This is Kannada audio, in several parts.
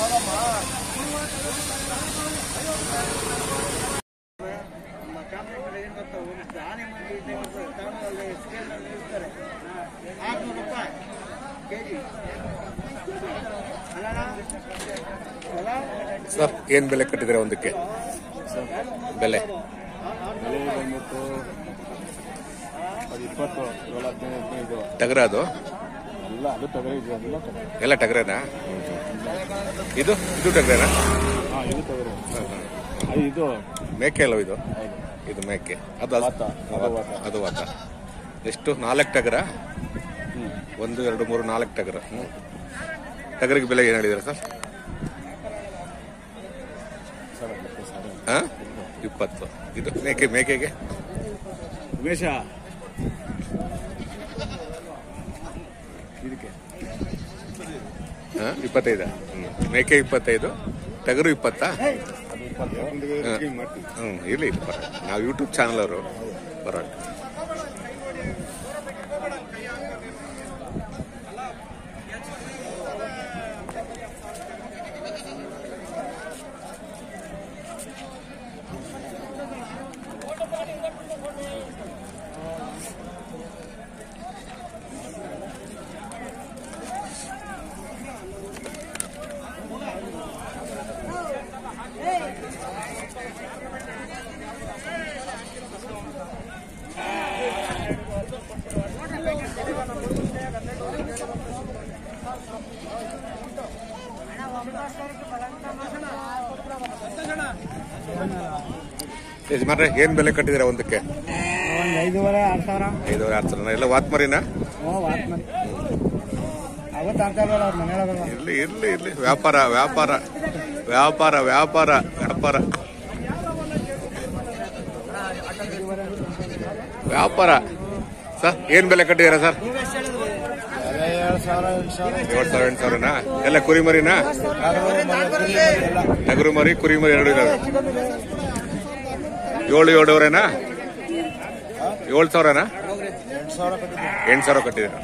ಆರ್ನೂರು ರೂಪಾಯಿ ಕೆಜಿ ಸರ್ ಏನ್ ಬೆಲೆ ಕಟ್ಟಿದ್ರೆ ಒಂದಕ್ಕೆ ಬೆಲೆ ಬೆಲೆ ಬಂದ್ಬಿಟ್ಟು ಅದು ಇಪ್ಪತ್ತು ಏಳು ಹದಿನೈದು ಹದಿನೈದು ಟಗರ ಅದು ಎಲ್ಲ ಅದು ತೊಗರಿ ಇದೆ ಅದೆಲ್ಲ ತೊಗರಿ ಎಲ್ಲ ಟಗರೇನಾ ಇದು ಇದು ಟಗರೇನಾ ಹಾಂ ಇದು ತೊಗರಿ ಅದು ಇದು ಮೇಕೆ ಅಲ್ವ ಇದು ಹೌದು ಇದು ಮೇಕೆ ಅದು ಅದು- ವಾತ, ಅದು ವಾತ. ಅದು ವಾತ ಎಷ್ಟು ನಾಲ್ಕು ಟಗರ ಹ್ಞೂ ಒಂದು ಎರಡು ಮೂರು ನಾಲ್ಕು ಟಗರ ಹ್ಮ್. ಟಗರಿಗೆ ಬೆಲೆ ಏನು ಹೇಳಿದಾರೆ ಸರ್ ಸರ್ ಅದಕ್ಕೆ ಸರ್ ಹಾ ಇಪ್ಪತ್ತು ಇದು ಮೇಕೆ ಮೇಕೆಗೆ ಉಮೇಶ ಇದಕ್ಕೆ ಹಾ ಇಪ್ಪತ್ತೈದ ಹ್ಮ್. ಮೇಕೆ ಇಪ್ಪತ್ತೈದು ಟಗರು ಇಪ್ಪತ್ತಾ ಅದು ಇಪ್ಪತ್ತು ಮಾಡ್ತೀವಿ ಹ್ಮ್ ಇರ್ಲಿ ಇದು ಪರ ನಾವು ಯೂಟ್ಯೂಬ್ ಚಾನಲ್ ಅವರು ಪರವಾಗಿ ಯಜಮಾನ್ರೆ ಏನ್ ಬೆಲೆ ಕಟ್ಟಿದಿರ ಒಂದಕ್ಕೆ ಒಂದು ಐದೂವರೆ ಆರು ಸಾವಿರ ಐದೂವರೆ ಆರು ಸಾವಿರ ಎಲ್ಲ ವಾತ್ಮರಿನ ಹ್ಞೂ ವಾತ್ ಮನೆ ಅವತ್ತು ಆಡ್ತಾ ಇಲ್ವಲ್ಲ ಅವ್ರ ಮನೆಯೊಳಗಲ್ಲ ಇರ್ಲಿ ಇರ್ಲಿ ಇರ್ಲಿ ವ್ಯಾಪಾರ ವ್ಯಾಪಾರ ವ್ಯಾಪಾರ ವ್ಯಾಪಾರ ವ್ಯಾಪಾರ ವ್ಯಾಪಾರ ಸರ್ ಏನ್ ಬೆಲೆ ಕಟ್ಟಿದ್ದೀರಾ ಸರ್ ಏಳು ಸಾವಿರ ಎಂಟು ಸಾವಿರ ಏಳು ಸಾವಿರ ಎಂಟು ಸಾವಿರನಾ ಎಲ್ಲ ಕುರಿ ಮರಿನಾ ಟಗರು ಮರಿ ಕುರಿ ಮರಿ ಎರಡು ಇದಾವೆ ಏಳು ಏಳುವರೆನಾ ಏಳು ಸಾವಿರನಾ ಎಂಟು ಸಾವಿರ ಕಟ್ಟಿದ್ದೆ ಎಂಟು ಸಾವಿರ ಕಟ್ಟಿದ್ದೀರಾ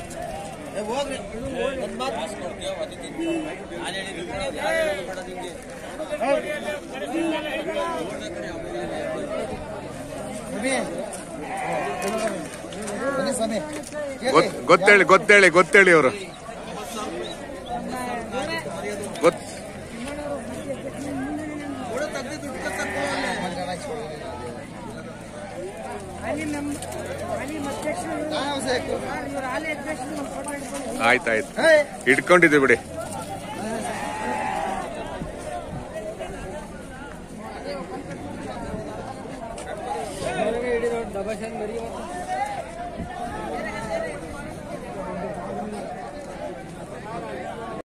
ಬನ್ನಿ ಸ್ವಾಮಿ ಗೊತ್- ಗೊತ್ತೇಳಿ ಗೊತ್ತೇಳಿ ಗೊತ್ತೇಳಿ ಅವರು ಗೊತ್ ಆಯ್ತಾಯ್ತು ಇಟ್ಕೊಂಡಿದ್ದೀವಿ ಬಿಡಿ ಡಬಲ್ ಮರಿ